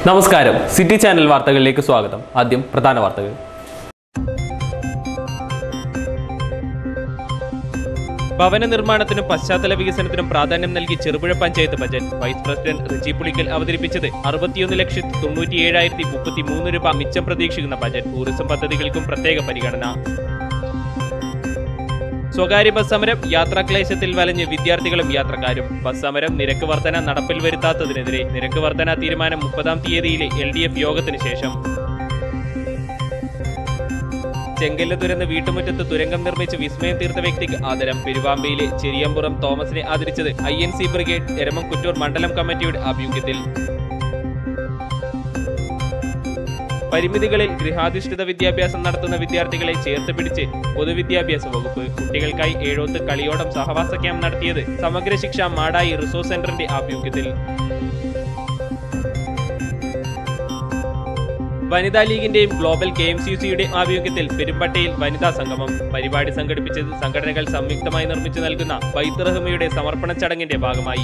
നമസ്കാരം city channel വാർത്തകളിലേക്ക് സ്വാഗതം ആദ്യം പ്രധാന വാർത്തകൾ ഭവന നിർമ്മാണത്തിനും പശ്ചാത്തല വികസനത്തിനും പ്രാധാന്യം നൽകി Cherupuzha panchayat budget vice president Richie Pulikkal അവതരിപ്പിച്ചത് അറുപത്തിയൊന്ന് ലക്ഷത്തി തൊണ്ണൂറ്റി ഏഴായിരത്തി മുപ്പത്തി മൂന്ന് രൂപ മിച്ചം പ്രതീക്ഷിക്കുന്ന ബജറ്റ് ടൂറിസം പദ്ധതികൾക്കും പ്രത്യേക പരിഗണന സ്വകാര്യ ബസ് സമരം യാത്രാക്ലേശത്തിൽ വലഞ്ഞ് വിദ്യാർത്ഥികളും യാത്രക്കാരും ബസ് സമരം നിരക്ക് വർധന നടപ്പിൽ വരുത്താത്തതിനെതിരെ നിരക്ക് വർധന തീരുമാനം മുപ്പതാം തീയതിയിലെ എൽ ഡി എഫ് യോഗത്തിന് ശേഷം ചെങ്കല്ല് തുരന്ന് വീട്ടുമുറ്റത്ത് തുരങ്കം നിർമ്മിച്ച് വിസ്മയം തീർത്ത വ്യക്തിക്ക് ആദരം പെരുവാമ്പയിലെ ചെരിയമ്പുറം തോമസിനെ ആദരിച്ചത് I N C brigade Eramamkuttur മണ്ഡലം കമ്മിറ്റിയുടെ ആഭിമുഖ്യത്തിൽ പരിമിതികളിൽ ഗൃഹാധിഷ്ഠിത വിദ്യാഭ്യാസം നടത്തുന്ന വിദ്യാർത്ഥികളെ ചേർത്ത് പിടിച്ച് പൊതുവിദ്യാഭ്യാസ വകുപ്പ് കുട്ടികൾക്കായി ഏഴോത്ത് കളിയോടം സഹവാസ ക്യാമ്പ് നടത്തിയത് സമഗ്ര ശിക്ഷ മാടായി റിസോഴ്സ് സെന്ററിന്റെ ആഭിമുഖ്യത്തിൽ വനിതാ ലീഗിന്റെയും ഗ്ലോബൽ കെ എം സി സിയുടെയും ആഭിമുഖ്യത്തിൽ പെരുമ്പട്ടയിൽ വനിതാ സംഗമം പരിപാടി സംഘടിപ്പിച്ചത് സംഘടനകൾ സംയുക്തമായി നിർമ്മിച്ചു നൽകുന്ന ബൈത്ത് റഹ്മയുടെ സമർപ്പണ ചടങ്ങിന്റെ ഭാഗമായി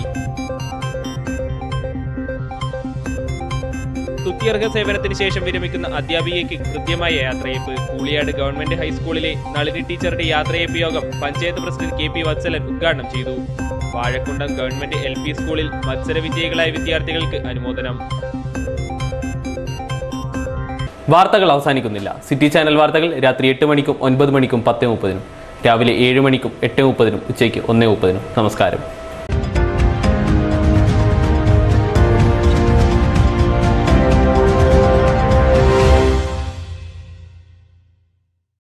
തുത്യർഹ സേവനത്തിന് ശേഷം വിരമിക്കുന്ന അധ്യാപികയ്ക്ക് കൃത്യമായ യാത്രയപ്പ് കൂളിയാട് ഗവൺമെന്റ് ഹൈസ്കൂളിലെ നളിനി ടീച്ചറുടെ യാത്രയപ്പ് യോഗം panchayat president K P Valsalan ഉദ്ഘാടനം ചെയ്തു വാഴക്കുണ്ടം ഗവൺമെന്റ് എൽ പി സ്കൂളിൽ മത്സര വിജയികളായ വിദ്യാർത്ഥികൾക്ക് അനുമോദനം വാർത്തകൾ അവസാനിക്കുന്നില്ല സിറ്റി ചാനൽ വാർത്തകൾ രാത്രി എട്ട് മണിക്കും ഒൻപത് മണിക്കും പത്ത് മുപ്പതിനും രാവിലെ ഏഴ് മണിക്കും എട്ട് മുപ്പതിനും ഉച്ചയ്ക്ക് ഒന്ന് മുപ്പതിനും നമസ്കാരം